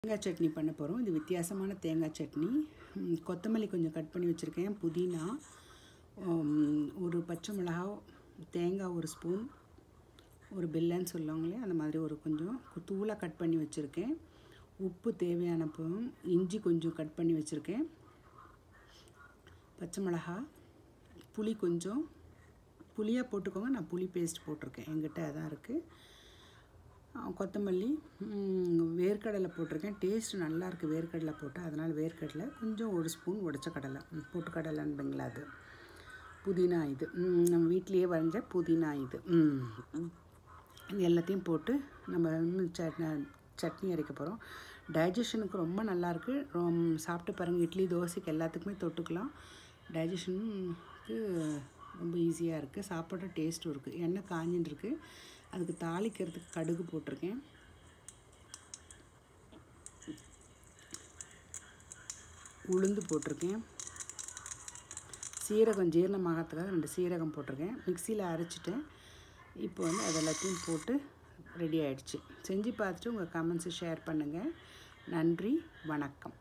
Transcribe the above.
தேங்காய் சட்னி பண்ண போகிறோம் இது வித்தியாசமான தேங்காய் சட்னி ம், கொத்தமல்லி கொஞ்சம் கட் பண்ணி வச்சுருக்கேன் புதினா ம், ஒரு பச்சை மிளகா தேங்காய் ஒரு ஸ்பூன் ஒரு பெல்லன்னு சொல்லுவாங்களே அந்த மாதிரி ஒரு கொஞ்சம் தூளாக கட் பண்ணி வச்சுருக்கேன் உப்பு தேவையான போ இஞ்சி கொஞ்சம் கட் பண்ணி வச்சுருக்கேன் பச்சை மிளகா புளி கொஞ்சம் புளியாக போட்டுக்கோங்க நான் புளி பேஸ்ட் போட்டிருக்கேன் என்கிட்ட அதான் இருக்குது அஹ் கொத்தமல்லி ம், வேர்க்கடலை போட்டிருக்கேன் டேஸ்ட் நல்லா இருக்குது வேர்க்கடலை போட்டு அதனால் வேர்க்கடலை கொஞ்சம் ஒரு ஸ்பூன் உடச்ச கடலை ம், பொட்டுக்கடலைன்பீங்களா அது புதினா இது ம், நம்ம வீட்லேயே வரைஞ்ச புதினா இது ம். இது எல்லாத்தையும் போட்டு நம்ம இன்னும் சட்னி சட்னி அரைக்க போகிறோம் டைஜஷனுக்கு ரொம்ப நல்லாயிருக்கு ரொம் சாப்பிட்டு பாருங்கள் இட்லி தோசைக்கு எல்லாத்துக்குமே தொட்டுக்கலாம் டைஜஷனுக்கு ரொம்ப ஈஸியாக இருக்குது சாப்பிட்ற டேஸ்ட்டும் இருக்குது எண்ணெய் காஞ்சின்னு இருக்கு அதுக்கு தாளிக்கிறதுக்கு கடுகு போட்டிருக்கேன் உளுந்து போட்டிருக்கேன் சீரகம் ஜீரணமாகறதுக்காக ரெண்டு சீரகம் போட்டிருக்கேன் மிக்சியில் அரைச்சிட்டேன் இப்போ வந்து அது எல்லாத்தையும் போட்டு ரெடி ஆயிடுச்சு செஞ்சு பார்த்துட்டு உங்கள் கமெண்ட்ஸை ஷேர் பண்ணுங்கள் நன்றி வணக்கம்